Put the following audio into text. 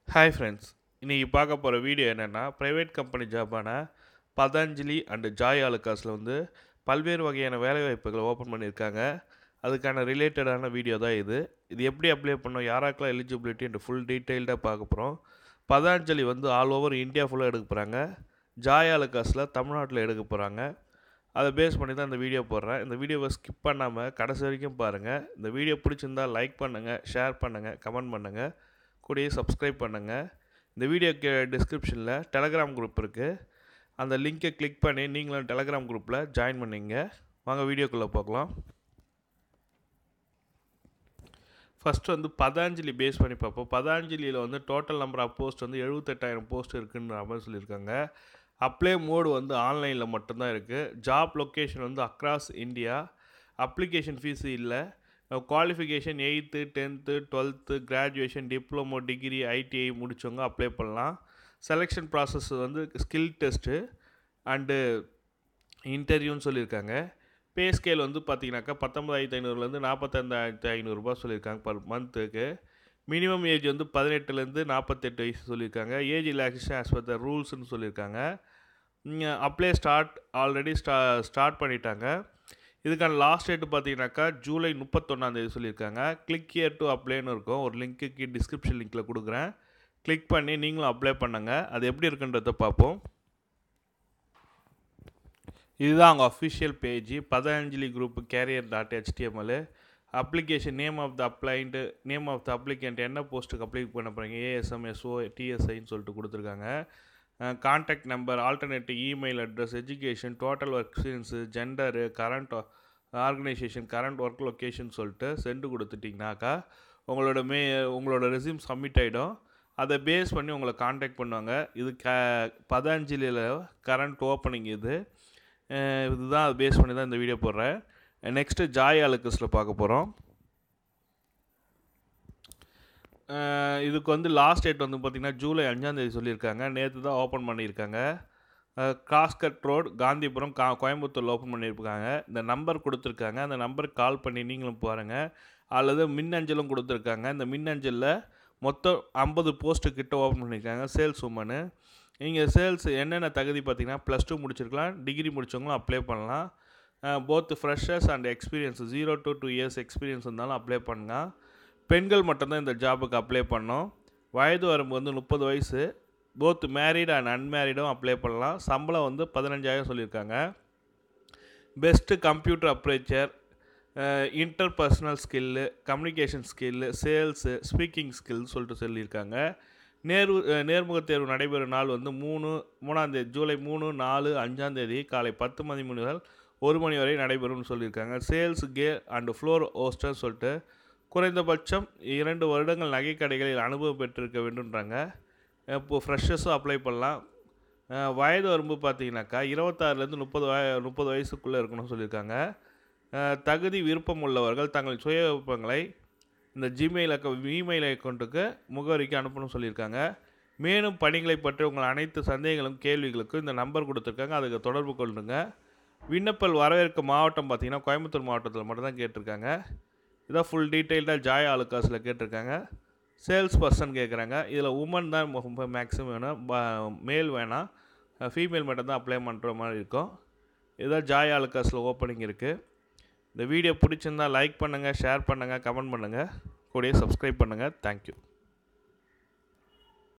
hi friends இன்றைக்கி பார்க்க போகிற வீடியோ என்னென்னா ப்ரைவேட் கம்பெனி ஜாபான பதஞ்சலி அண்டு ஜாய் ஆலுக்காஸில் வந்து பல்வேறு வகையான வேலைவாய்ப்புகளை ஓப்பன் பண்ணியிருக்காங்க அதுக்கான ரிலேட்டடான வீடியோ தான் இது இது எப்படி அப்ளை பண்ணோம் யாராக்கெல்லாம் எலிஜிபிலிட்டி அண்ட் ஃபுல் டீட்டெயில்டாக பார்க்க போகிறோம் பதாஞ்சலி வந்து ஆல் ஓவர் இந்தியா ஃபுல்லாக எடுக்க போகிறாங்க ஜாய் ஆலுக்காஸில் தமிழ்நாட்டில் எடுக்க போகிறாங்க அதை பேஸ் பண்ணி தான் இந்த வீடியோ போடுறேன் இந்த வீடியோவை ஸ்கிப் பண்ணாமல் கடைசி வரைக்கும் பாருங்கள் இந்த வீடியோ பிடிச்சிருந்தா லைக் பண்ணுங்கள் ஷேர் பண்ணுங்கள் கமெண்ட் பண்ணுங்கள் கூடயே சப்ஸ்கிரைப் பண்ணுங்கள் இந்த வீடியோக்கு டிஸ்கிரிப்ஷனில் டெலகிராம் குரூப் இருக்குது அந்த லிங்க்கை கிளிக் பண்ணி நீங்களும் டெலகிராம் குரூப்பில் ஜாயின் பண்ணிங்க வாங்க வீடியோக்குள்ளே பார்க்கலாம் ஃபஸ்ட்டு வந்து பதாஞ்சலி பேஸ் பண்ணி பார்ப்போம் பதாஞ்சலியில் வந்து டோட்டல் நம்பர் ஆஃப் போஸ்ட் வந்து எழுபத்தெட்டாயிரம் போஸ்ட் இருக்குன்ற மாதிரி சொல்லியிருக்காங்க அப்ளை மோடு வந்து ஆன்லைனில் மட்டும்தான் இருக்குது ஜாப் லொக்கேஷன் வந்து அக்ராஸ் இந்தியா அப்ளிகேஷன் ஃபீஸு இல்லை qualification eighth tenth twelfth graduation diploma degree ITI முடித்தவங்க அப்ளை பண்ணலாம் செலெக்ஷன் ப்ராசஸ் வந்து ஸ்கில் டெஸ்ட்டு அண்டு இன்டர்வியூன்னு சொல்லியிருக்காங்க பே ஸ்கேல் வந்து பார்த்தீங்கன்னாக்கா பத்தொம்பதாயிரத்து ஐநூறுலேருந்து நாற்பத்தஞ்சாயிரத்து ஐநூறுரூபா சொல்லியிருக்காங்க பர் மந்த்துக்கு மினிமம் ஏஜ் வந்து பதினெட்டுலேருந்து நாற்பத்தெட்டு வயசு சொல்லியிருக்காங்க age relaxation as per the ரூல்ஸ்னு சொல்லியிருக்காங்க அப்ளை ஸ்டார்ட் ஆல்ரெடி ஸ்டா ஸ்டார்ட் பண்ணிட்டாங்க இதுக்கான லாஸ்ட் டேட்டு பார்த்தீங்கன்னாக்கா ஜூலை முப்பத்தொன்னாந்தேதி சொல்லியிருக்காங்க கிளிக் இயர் டு அப்ளைன்னு இருக்கும் ஒரு லிங்க்குக்கு டிஸ்கிரிப்ஷன் லிங்க்கில் கொடுக்குறேன் கிளிக் பண்ணி நீங்களும் அப்ளை பண்ணுங்கள் அது எப்படி இருக்குன்றதை பார்ப்போம் இதுதான் அவங்க official page Patanjali group career dot HTML application name of the applicant name of the applicant என்ன போஸ்ட்டுக்கு அப்ளை பண்ண போகிறீங்க ஏஎஸ்எம்எஸ்ஓ டிஎஸ்ஐன்னு சொல்லிட்டு கொடுத்துருக்காங்க contact number alternative email address education total work experience gender current organisation current work location சொல்லிட்டு send கொடுத்துட்டிங்கனாக்கா உங்களோட மே உங்களோட ரெசியூம் சப்மிட் ஆகிடும் அதை பேஸ் பண்ணி உங்களை காண்டாக்ட் பண்ணுவாங்க இது க பதாஞ்சலியில் கரண்ட் ஓப்பனிங் இது இதுதான் அதை பேஸ் பண்ணி தான் இந்த வீடியோ போடுறேன் நெக்ஸ்ட்டு ஜாய் அலுக்கஸில் பார்க்க போகிறோம் இதுக்கு வந்து லாஸ்ட் டேட் வந்து பார்த்திங்கன்னா ஜூலை அஞ்சாந்தேதி சொல்லியிருக்காங்க நேற்று தான் ஓப்பன் பண்ணியிருக்காங்க கிராஸ்கட் ரோட் காந்திபுரம் கா கோயம்புத்தூரில் ஓப்பன் பண்ணியிருக்காங்க இந்த நம்பர் கொடுத்துருக்காங்க அந்த நம்பருக்கு கால் பண்ணி நீங்களும் பாருங்கள் அல்லது மின்னஞ்சலும் கொடுத்துருக்காங்க இந்த மின்னஞ்சலில் மொத்தம் ஐம்பது போஸ்ட்டு கிட்ட ஓப்பன் பண்ணியிருக்காங்க சேல்ஸ் உமனு நீங்கள் சேல்ஸ் என்னென்ன தகுதி பார்த்தீங்கன்னா ப்ளஸ் டூ முடிச்சிருக்கலாம் டிகிரி முடித்தவங்களும் அப்ளை பண்ணலாம் both freshers and experience zero to two years experience இருந்தாலும் அப்ளை பண்ணுங்க பெண்கள் மட்டும்தான் இந்த ஜாபுக்கு அப்ளை பண்ணோம் வயது வரம்பு வந்து முப்பது வயசு போத் மேரீட் அண்ட் அன்மேரீடும் அப்ளை பண்ணலாம் சம்பளம் வந்து பதினஞ்சாயிரம் சொல்லியிருக்காங்க best computer aperture inter personal skill communication skill sales speaking skill சொல்லிட்டு சொல்லியிருக்காங்க நேர்வு நேர்முக தேர்வு நடைபெறும் நாள் வந்து மூணு மூணாந்தேதி ஜூலை மூணு நாலு அஞ்சாந்தேதி காலை பத்து மணி முதல் ஒரு மணி வரை நடைபெறும்னு சொல்லியிருக்காங்க sales K and floor hoster சொல்லிட்டு குறைந்தபட்சம் இரண்டு வருடங்கள் நகை கடைகளில் அனுபவம் பெற்றிருக்க வேண்டும்ன்றாங்க இப்போது ஃப்ரெஷர்ஸும் அப்ளை பண்ணலாம் வயது வரம்பு பார்த்தீங்கன்னாக்கா இருபத்தாறுலேருந்து முப்பது வய முப்பது வயசுக்குள்ளே இருக்கணும்னு சொல்லியிருக்காங்க தகுதி விருப்பம் உள்ளவர்கள் தங்கள் சுய விருப்பங்களை இந்த ஜிமெயில் அக்கௌ இமெயில் அக்கௌண்ட்டுக்கு முகவரிக்கு அனுப்பணும்னு சொல்லியிருக்காங்க மேலும் பணிகளை பற்றி உங்கள் அனைத்து சந்தேகங்களும் கேள்விகளுக்கும் இந்த நம்பர் கொடுத்துருக்காங்க அதுக்கு தொடர்பு கொள்ளுங்க விண்ணப்பல் வரவேற்கும் மாவட்டம் பார்த்திங்கன்னா கோயம்புத்தூர் மாவட்டத்தில் மட்டும்தான் கேட்டிருக்காங்க இதான் ஃபுல் டீட்டெயில்டாக ஜாய் ஆலுக்காஸில் கேட்டிருக்காங்க சேல்ஸ் பர்சன் கேட்குறாங்க இதில் உமன் தான் மேக்ஸிமம் வேணும் மேல் வேணாம் ஃபீமேல் மட்டும் தான் அப்ளை பண்ணுற மாதிரி இருக்கும் இதுதான் ஜாய் ஆலுக்காஸில் ஓப்பனிங் இருக்குது இந்த வீடியோ பிடிச்சிருந்தால் லைக் பண்ணுங்கள் ஷேர் பண்ணுங்கள் கமெண்ட் பண்ணுங்கள் கூடயே சப்ஸ்கிரைப் பண்ணுங்கள் தேங்க்யூ